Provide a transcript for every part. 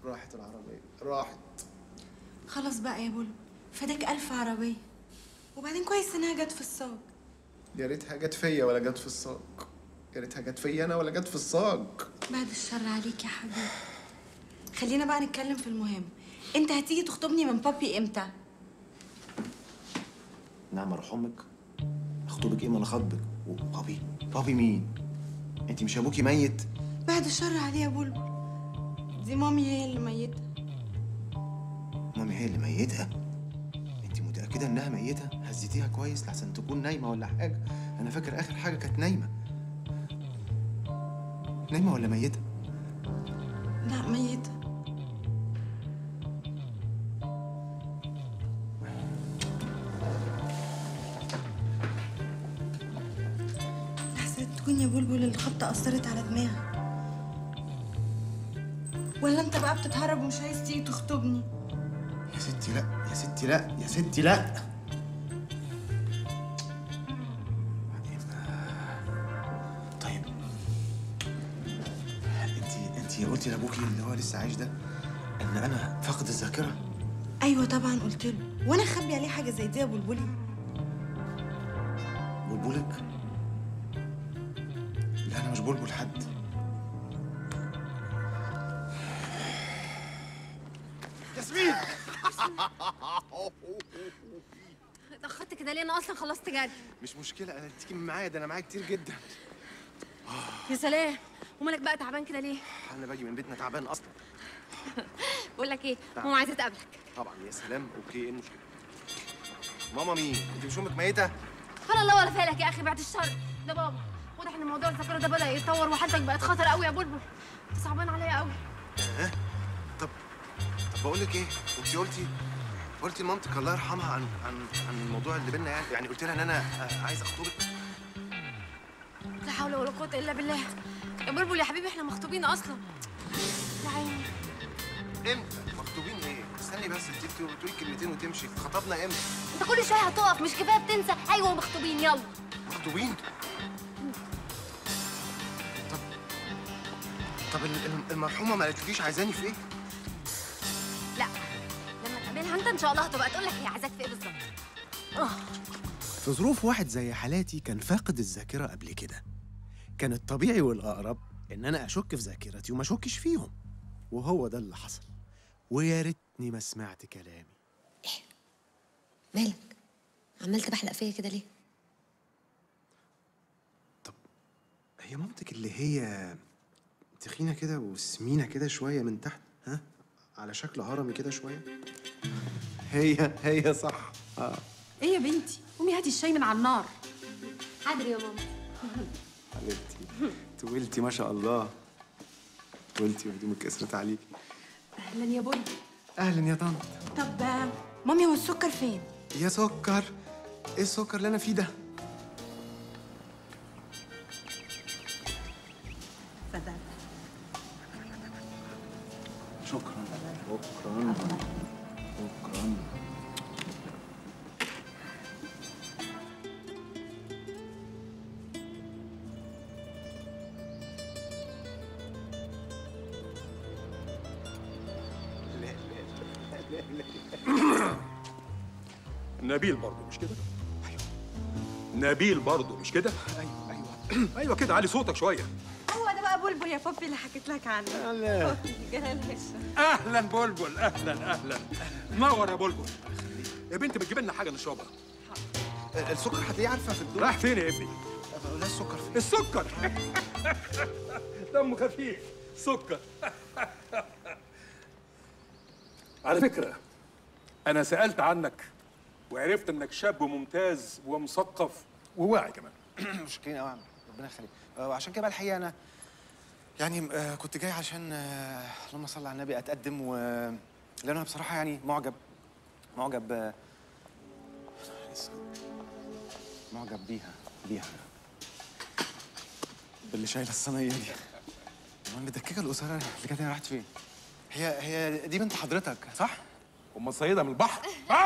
راحت العربيه راحت خلاص بقى يا بلبل فداك ألف عربية وبعدين كويس إنها جت في الصاج يا ريتها جت فيا ولا جت في الساق يا ريتها جت فيا انا ولا جت في الساق بعد الشر عليك يا حبيبي خلينا بقى نتكلم في المهم انت هتيجي تخطبني من بابي امتى نعم اروح امك اخطبك ايه ما انا خاطبك بابي بابي مين انت مش ابوكي ميت بعد الشر عليه يا بلبل دي مامي هي اللي ميتة مامي هي اللي ميتها انت متاكده انها ميته هزيتيها كويس لحسن تكون نايمه ولا حاجه انا فاكر اخر حاجه كانت نايمه نايمه ولا ميته لا ميتة لحسن تكون يا بلبل الخبطة أثرت على دماغك ولا انت بقى بتتهرب ومش عايز تيجي تخطبني يا ستي لا يا ستي لا يا ستي لا بعدين آه، طيب انت انت قلتي لابوكي اللي هو لسه عايش ده ان انا فاقد الذاكره ايوه طبعا قلت له وانا اخبي عليه حاجه زي دي يا بلبلي بلبلك لا انا مش بلبل حد ياسمين اتأخرت كده ليه؟ أنا أصلا خلصت جري. مش مشكله انا تيجي معايا ده انا معايا كتير جدا يا سلام، ومالك بقى تعبان كده ليه؟ انا باجي من بيتنا تعبان اصلا بقول لك إيه؟ نعم. ماما عايزة تقابلك. طبعا يا سلام اوكي ايه المشكله ماما مين انت مش امك ميته سبحان الله ولا فالك يا أخي بعد الشر. ده بابا. واضح إن موضوع الذاكرة ده بدأ يتطور وحالتك بقت خطر قوي يا بلبل. أنت صعبان عليا قوي. طب طب بقول لك ايه انت قلتي قلتي لمامتك الله يرحمها عن عن عن الموضوع اللي بينا يعني يعني قلت لها ان انا آه، عايز اخطبك لا حول ولا قوة إلا بالله. يا بلبل يا حبيبي إحنا مخطوبين أصلا. يا عيني. امتى مخطوبين ايه استني بس انت بتقولي بتقولي كلمتين وتمشي خطبنا امتى أنت كل شوية هتقف مش كفاية بتنسى. أيوه مخطوبين يلا. مخطوبين طب طب ال- ال- المرحومه ما قالتلكيش عايزاني في ايه لا. لما تقابلها أنت إن شاء الله هتبقى تقول لك هي عايزاك في إيه بالظبط. في ظروف واحد زي حالاتي كان فاقد الذاكرة قبل كده كان الطبيعي والأقرب إن أنا أشك في ذاكرتي وما أشكش فيهم وهو ده اللي حصل ويا ريتني ما سمعت كلامي مالك عمال تبحلق فيا كده ليه هي مامتك اللي هي تخينة كده وسمينة كده شوية من تحت ها على شكل هرمي كده شوية هي هي صح اه ايه يا بنتي قومي هاتي الشاي من على النار حاضر يا ماما. حبيبتي طولتي ما شاء الله طولتي وهدومك كسرت عليكي اهلا يا بني اهلا يا طنط طب آه، مامي هو السكر فين يا سكر ايه السكر اللي انا فيه ده صدق شكرا شكرا شكرا نبيل برضه مش كده؟ نبيل برضه مش كده؟ ايوه ايوه ايوه كده علي صوتك شويه هو ده بقى بلبل يا بابي اللي حكيت لك عنه لا جلال هشام اهلا بلبل اهلا اهلا نور يا بلبل يا بنت بتجيب لنا حاجه نشربها السكر هتلاقيه عارفه في الدور رايح فين يا ابني؟ لا السكر فين السكر دمه خفيف سكر على فكره انا سالت عنك وعرفت انك شاب ممتاز ومثقف وواعي كمان مشكلين قوي يا عم ربنا يخليك آه، وعشان كده بقى الحقيقه انا يعني آه، كنت جاي عشان آه، اللهم صل على النبي اتقدم و لان انا بصراحه يعني معجب معجب آه، معجب بيها بيها باللي شايله الصينيه دي امال مدككه القصيره اللي كانت هنا راحت فين؟ هي هي دي بنت حضرتك صح؟ ام سيده من البحر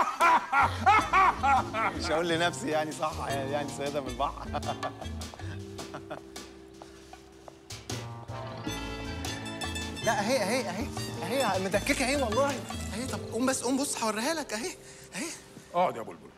مش هقول لنفسي يعني صح يعني سيده من البحر لا اهي اهي اهي اهي مدككه اهي والله اهي طب قوم بس قوم بص هوريها لك اهي اهي اقعد يا بلبل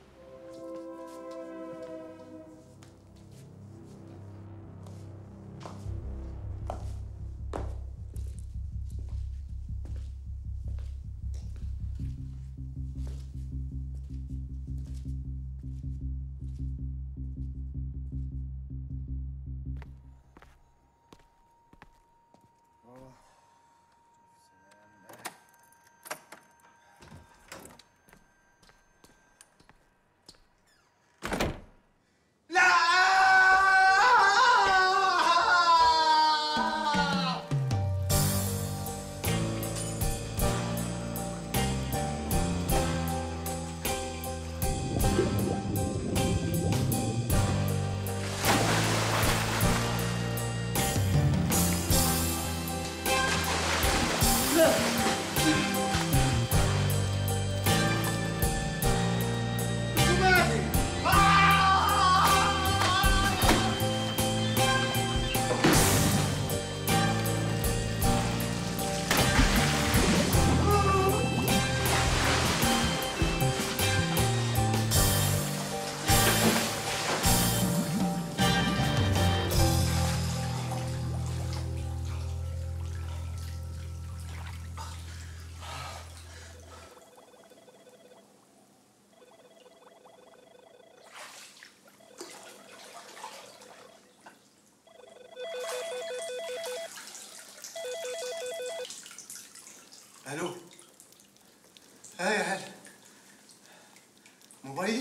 الو ها يا هلا موبايلي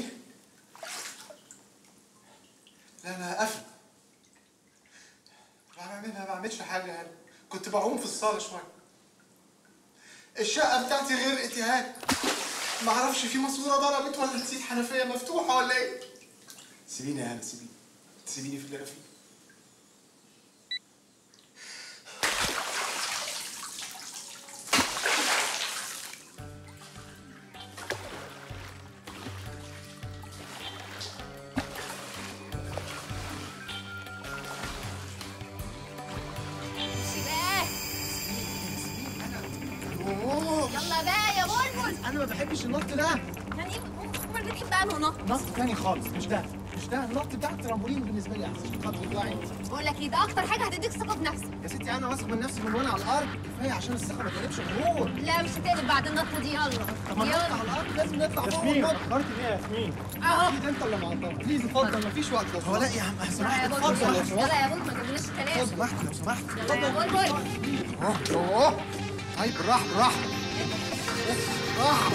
لا لا قفل ما بعملها ما بعملش حاجه يا هلا كنت بعوم في الصاله شويه الشقه بتاعتي غير اتهاد ما اعرفش في ماسوره ضربت ولا نسيت حنفيه مفتوحه ولا ايه سيبيني يا هلا سيبيني سيبيني في اللي انا فيه يلا بقى يا بلبل انا ما بحبش النط ده يعني ايه امال بتحب انه نط نط تاني خالص مش ده مش ده النط بتاع الترامبولين بالنسبه لي احسن خد وطلعي انت بقول لك ايه ده اكتر حاجه هتديك ثقه بنفسك يا ستي انا واثق من نفسي من وانا على الارض كفايه عشان الثقه ما تقلبش غرور لا مش هتقلب بعد النطه دي يلا طب ما نطلع يلا على الارض لازم نطلع فوق وننط اخبارك ايه يا ياسمين؟ اهو اكيد انت اللي معطل بليز اتفضل مفيش وقت لو هو لا يا عم يلا يا سمحت بلبل اتفضل لو سمحت يلا يا بلبل ما تجيبليش الكلام لو سمحت لو سمحت يلا يا بلبل اوه اوه طيب بالراحه بالراحه بالراحه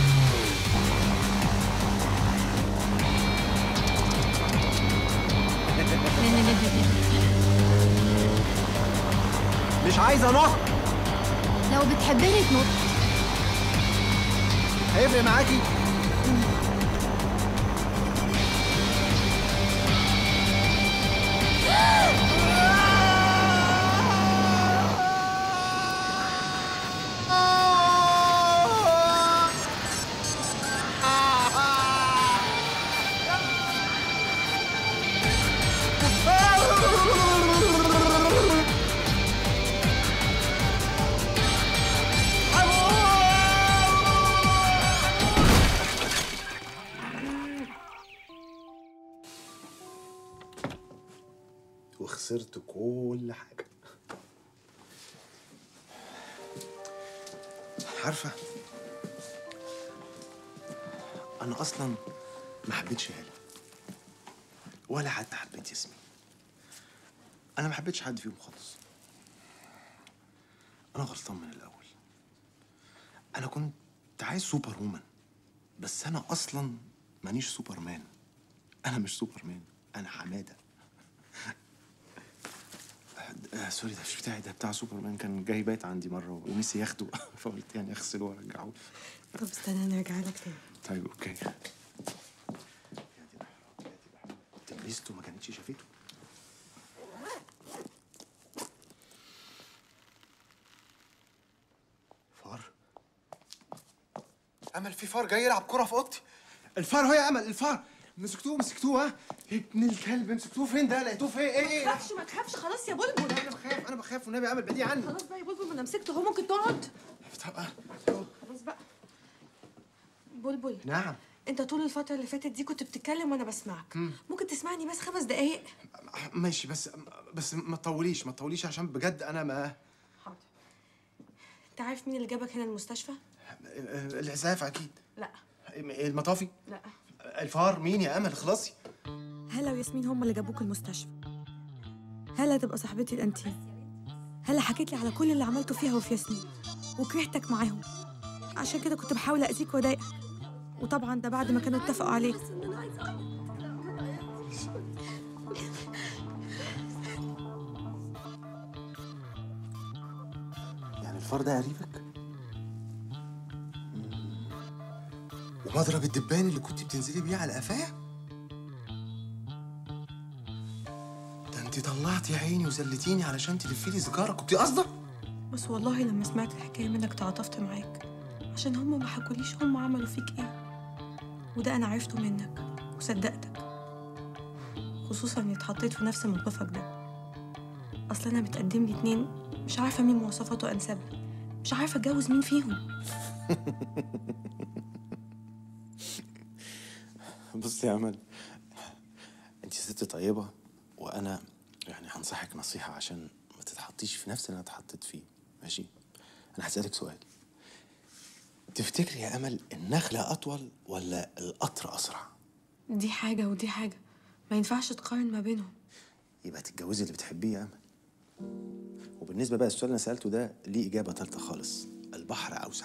مش عايز انط لو بتحبني تنط هيفرق معاكي وخسرت كل حاجه عارفه انا اصلا ما حبيتش هاله ولا حتى حبيت ياسمين انا ما حبيتش حد فيهم خالص انا غلطان من الاول انا كنت عايز سوبر وومن بس انا اصلا مانيش سوبرمان انا مش سوبرمان انا حماده آه سوري ده مش بتاعي ده بتاع سوبرمان كان جاي بايت عندي مره ونسي ياخده فقلت يعني اغسله وارجعه طب استنى انا ارجع لك تاني طيب اوكي تبليسته ما كانتش شافته فار امل في فار جاي يلعب كره في اوضتي الفار هو يا امل الفار مسكتوه مسكتوه ها ابن الكلب مسكتوه فين ده لقيتوه فين ايه ما ايه تخافش ما تخافش خلاص يا بلبل انا بخاف بخاف انا بخاف والنبي يا امل بعيدي عني خلاص بقى يا بلبل ما انا مسكته هو ممكن تقعد طب آه. خلاص بقى بلبل نعم انت طول الفترة اللي فاتت دي كنت بتتكلم وانا بسمعك ممكن تسمعني بس خمس دقايق ماشي بس بس ما تطوليش ما تطوليش عشان بجد انا ما حاضر انت عارف مين اللي جابك هنا المستشفى الاسعاف اكيد لا المطافي لا الفار مين يا امل خلاصي هلا وياسمين هم اللي جابوك المستشفى هلا تبقى صاحبتي الانتيم هلا حكيت لي على كل اللي عملته فيها وفي ياسمين وكرهتك معاهم عشان كده كنت بحاول اذيك واضايقك وطبعا ده بعد ما كانوا اتفقوا عليك يعني الفار ده قريبك ومضرب الدبان اللي كنت بتنزلي بيه على قفاه ده انت طلعتي عيني وزلتيني علشان تلفي لي سيجاره كنت قصده بس والله لما سمعت الحكايه منك تعاطفت معاك عشان هم ما حكوليش هم عملوا فيك ايه وده انا عرفته منك وصدقتك خصوصا اني اتحطيت في نفس موقفك ده اصل انا متقدم لي اتنين مش عارفه مين مواصفاته انسب لي مش عارفه اتجوز مين فيهم بصي يا امل انت ست طيبه وانا يعني هنصحك نصيحه عشان ما تتحطيش في نفس اللي انا اتحطيت فيه ماشي انا هسالك سؤال تفتكري يا امل النخله اطول ولا القطر اسرع دي حاجه ودي حاجه ما ينفعش تقارن ما بينهم يبقى تتجوزي اللي بتحبيه يا امل وبالنسبه بقى السؤال اللي انا سالته ده ليه اجابه ثالثه خالص البحر اوسع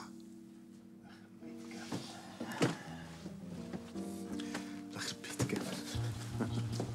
يخرب بيتك يا أمل.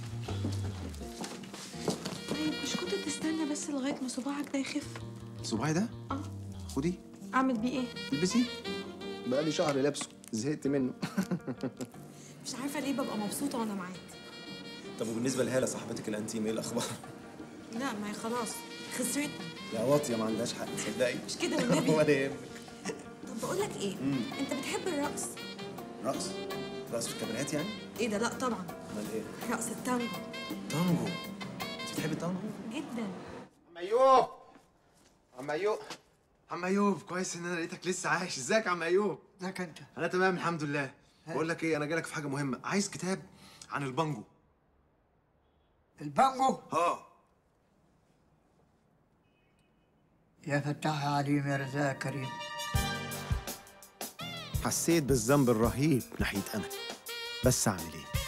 طيب مش كنت تستنى بس لغايه ما صباعك ده يخف صباعي ده اه خدي اعمل بيه ايه البسي بقى لي شهر لابسه زهقت منه مش عارفه ليه ببقى مبسوطه وانا معاك طب وبالنسبه لهاله صاحبتك الانتيم ايه الاخبار لا ما هي خلاص خسرت يا واطيه ما عندهاش حق تصدقي مش كده والنبي ولا يهمك طب بقول لك ايه انت بتحب الرقص رقص رقص في الكابريهات يعني ايه ده لا طبعا امال ايه رقص التانجو تانجو انت بتحبي التانجو جدا عم ايوب عم ايوب عم ايوب كويس ان انا لقيتك لسه عايش ازيك يا عم ايوب ازيك انت انا تمام الحمد لله بقول لك ايه انا جايلك في حاجه مهمه عايز كتاب عن البانجو البانجو اه يا فتاح يا عليم يا رزاق يا كريم حسيت بالذنب الرهيب ناحيه انا بس اعمل ايه